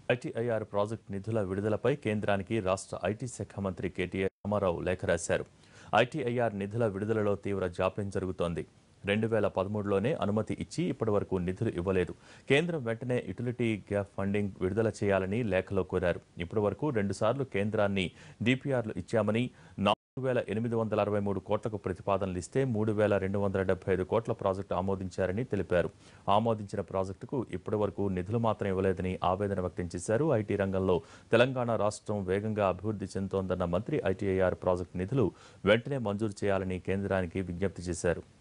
ITIR project నిధుల విడుదలపై కేంద్రానికి రాష్ట్ర ఐటీ శాఖ మంత్రి కేటీఆర్ రామారావు లేఖ రాశారు ఐటీఐఆర్ నిధుల విడుదలలో తీవ్ర జాప్యం జరుగుతోంది రెండు వేల పదమూడులోనే అనుమతి ఇచ్చి ఇప్పటివరకు నిధులు ఇవ్వలేదు కేంద్రం వెంటనే యుటిలిటీ గ్యాప్ ఫండింగ్ విడుదల చేయాలని లేఖలో కోరారు ఇప్పటివరకు రెండుసార్లు కేంద్రాన్ని డిపిఆర్లు ఇచ్చామని నాలుగు వేల ఎనిమిది వందల అరవై మూడు కోట్లకు ప్రతిపాదనలు ఇస్తే మూడు వేల రెండు వందల డెబ్బై ఐదు కోట్ల ప్రాజెక్టు ఆమోదించారని తెలిపారు ఆమోదించిన ప్రాజెక్టుకు ఇప్పటివరకు నిధులు మాత్రం ఇవ్వలేదని ఆవేదన వ్యక్తం చేశారు ఐటీ రంగంలో తెలంగాణ రాష్ట్రం వేగంగా అభివృద్ధి చెందుతోందన్న మంత్రి ఐటీఐఆర్ ప్రాజెక్టు నిధులు వెంటనే మంజూరు చేయాలని కేంద్రానికి విజ్ఞప్తి చేశారు